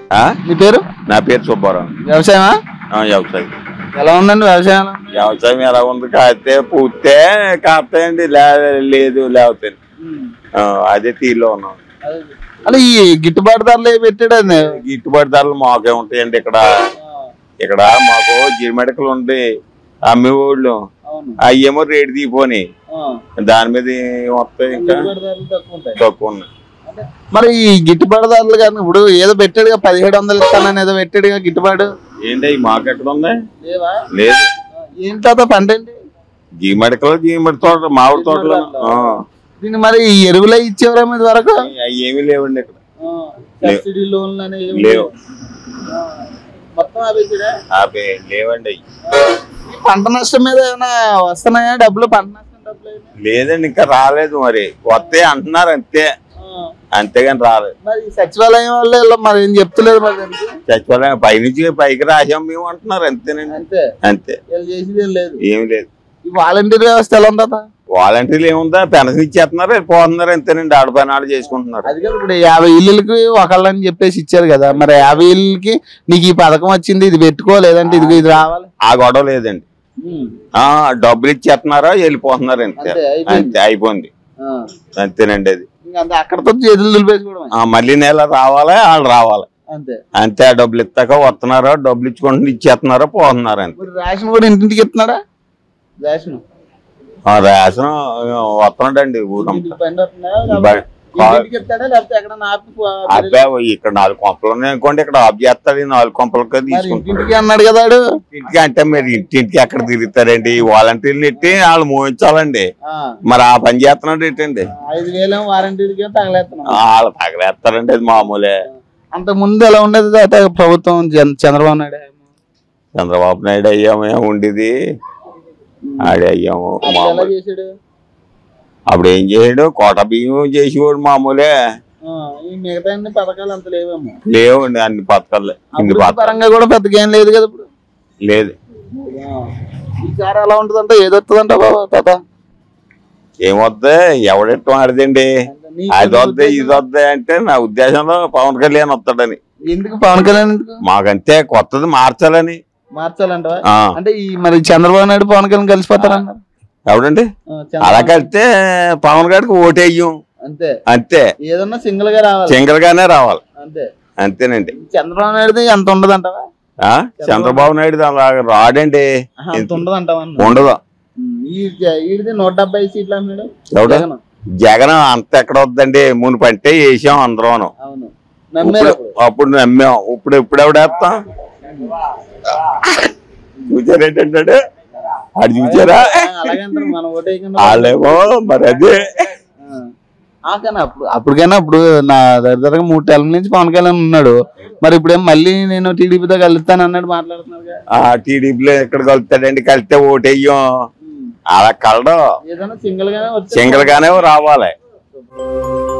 ఆ? మీ పేరు నా పేరు సుబ్బారావు వ్యవసాయమా ఆ, వ్యవసాయం ఎలా ఉందండి వ్యవసాయం వ్యవసాయం ఎలా ఉంది కాస్తే పూస్తే కాస్తాయండి లే- లేదు లేకపోతే ఆ, అదే తీరులో ఉన్నాం అలా ఈ గిట్టుబాటు ధరలు ఏవి పెట్టాడు అది గిట్టుబాటు ధరలు మాకే ఉంటాయండి ఇక్కడ ఇక్కడ మాకు జిమెడకలు ఉండి అమ్మేవాళ్ళు అవును అయ్యేమో రేటు తీపోని దాని మీద ఏం వస్తాయి ఇంకా తక్కువ ఉన్నాయి మరి ఈ గిట్టుబాటు ధరలు కానీ ఇప్పుడు ఏదో పెట్టాడుగా పదిహేడు వందలు ఇస్తానని ఏదో పెట్టాడుగా గిట్టుబాటు ఏంటి మాకు ఎక్కడ ఉంది లేవా లేదు ఏంటి తాత పంట ఏంటి జీమడికలు జీమడి తోట మామిడి తోటలు ఆ. దీన్ని మరి ఈ ఎరువులే ఇచ్చేవరా మీద వరకు అవి ఏమీ లేవండి ఇక్కడ సబ్సిడీ లోన్లు అనేవి లేవు ఆ, మొత్తం ఆపేసాడా ఆపే లేవండి అవి ఈ పంట నష్టం మీద ఏమైనా వస్తున్నాయా డబ్బులు పంట నష్టం డబ్బులు ఏమైనా? లేదండి ఇంకా రాలేదు మరి వస్తే అంటున్నారు అంతే ఆ, అంతేగాని రాలేదు మరి ఈ సచివాలయం వాళ్ళు ఇలా మరి ఏం చెప్తలేదు మరి దానికి చచ్చిపోలే పైనుంచి పైకి రాసాం మేము అంటున్నారు అంతేనండి అంతే అంతే వీళ్ళు చేసేది ఏం లేదు ఏమి లేదు ఈ వాలంటీర్ వ్యవస్థ ఎలా ఉందా వాలంటీర్లు ఏముందా పెన్షన్ ఇచ్చేస్తున్నారు వెళ్ళిపోతున్నారు అంతేనండి ఆడ పని ఆడ చేసుకుంటున్నారు అది కాదు ఇప్పుడు యాభై ఇల్లులకి ఒకళ్ళని చెప్పేసి ఇచ్చారు కదా మరి యాభై ఇల్లులకి నీకు ఈ పథకం వచ్చింది ఇది పెట్టుకో లేదంటే ఇది ఇది రావాలి ఆ గొడవ లేదండి ఆ డబ్బులు ఇచ్చేస్తున్నారా వెళ్ళిపోతున్నారు అంతే అంతే, అయిపోయింది. అంతే అయిపోయింది ఆ, అంతేనండి అది ఇంకా అంతే అక్కడతో చేతులు దులిపేసుకోవడం ఆ మళ్ళీ నెల రావాలి వాళ్ళు రావాలి అంతే అంతే ఆ డబ్బులు ఇస్తాక వస్తున్నారో డబ్బులు ఇచ్చుకుంటూ ఇచ్చేస్తున్నారో పోతున్నారు అంతే ఇప్పుడు రేషన్ కూడా ఇంటింటికి ఇస్తున్నాడా రేషన్ ఆ రేషన్ వస్తున్నాడండి ఊరంతా ఇంటికి బండి వస్తుందా? బ- కా- ఇంటింటికి ఇస్తాడా లేకపోతే ఎక్కడ ఆపి పో- అబ్బాయి ఇక్కడ నాలుగు కొంపలు ఉన్నాయి అనుకోండి ఇక్కడ ఆఫ్ చేస్తాడు ఈ నాలుగు కొంపలకి మరి తీసుకుంటాడు ఇంటింటికి అన్నాడు కదా వాడు. ఇంటికి అంటే మరి ఇంటింటికి ఎక్కడ తిరుగుతారండి ఈ వాలంటీర్లు ఎట్టి వాళ్ళు మోయించాలండి ఆ మరి ఆ పని చేస్తున్నాడు ఏంటండి ఐదు వేలు వారంటీలకి తగలేస్తున్నాం వాళ్ళు తగలేస్తారండి అది మామూలే అంత ముందు ఎలా ఉండేది తాత ప్రభుత్వం జన్- చంద్రబాబు నాయుడు చంద్రబాబు నాయుడు అయ్యాము ఉండేది ఆడే అయ్యాము అప్పుడు ఎలా మామూలు చేశాడు అప్పుడు ఏం చేసాడు కోట బియ్యం చేసేవాడు మామూలే ఆ, ఈ మిగతా అన్ని పథకాలు అంత లేవేమో లేవండి అన్ని పథకాలు ఇన్ని అభివృద్ధి పథకాలు పరంగా కూడా పెద్దగా ఏం లేదు కదా ఇప్పుడు లేదు ఆ, ఈసారి ఎలా ఉంటుందంటే ఏది వస్తుందంట బాబా తాత ఏమొద్దే ఎవడెట్టం ఆడదండి నీకు అది వద్దే ఇది వద్దే అంటే నా ఉద్దేశంలో పవన్ కళ్యాణ్ వస్తాడని ఎందుకు పవన్ కళ్యాణ్ ఎందుకు మాకంతే కొత్తది మార్చాలని మార్చాలంటవా ఆ అంటే ఈ మరి చంద్రబాబు నాయుడు పవన్ కళ్యాణ్ కలిసిపోతారన్నారు ఎవడండి ఆ, చంద్ర- అలా కలిస్తే పవన్ గారికి ఓటేయ్యం అంతే అంతే ఏదన్నా సింగిల్ గా రావాలి సింగిల్ గానే రావాలి అంతే అంతేనండి చంద్రబాబు నాయుడుది ఎంత ఉండదంటవా ఆ చంద్రబాబు నాయుడు అలా రాడండి ఆహా, అంత ఉండదంటవా అన్న. ఉండదు ఉమ్, ఈ జ- ఈడిది నూట డెబ్బై సీట్లు అన్నాడు ఎవడు జగన్ జగన్ అంత ఎక్కడ వద్దండి మునుపంటే వేసాం అందరం అవును నమ్మారు అప్పుడు. అప్పుడు నమ్మాం ఇప్పుడు ఇప్పుడు ఎవడేస్తాం చూసారేంటంటాడు అది చూసారా ఆ, అలాగే అంటారు మనం ఓటేయకుండా వాళ్ళేమో మరి అదే ఆ. ఆ, కానీ అప్పుడు అప్పటికైనా ఇప్పుడు నా దగ్గర మూడు నెలల నుంచి పవన్ కళ్యాణ్ ఉన్నాడు మరి ఇప్పుడేం మళ్ళీ నేను టీడీపీతో కలుస్తాను అన్నాడు మాట్లాడుతున్నారుగా ఆ టీడీపీలో ఎక్కడ కలుస్తాడండి కలిస్తే ఓటేయ్యం అలా కలడం ఏదైనా సింగిల్ గానే వచ్చి సింగిల్ గానే రావాలి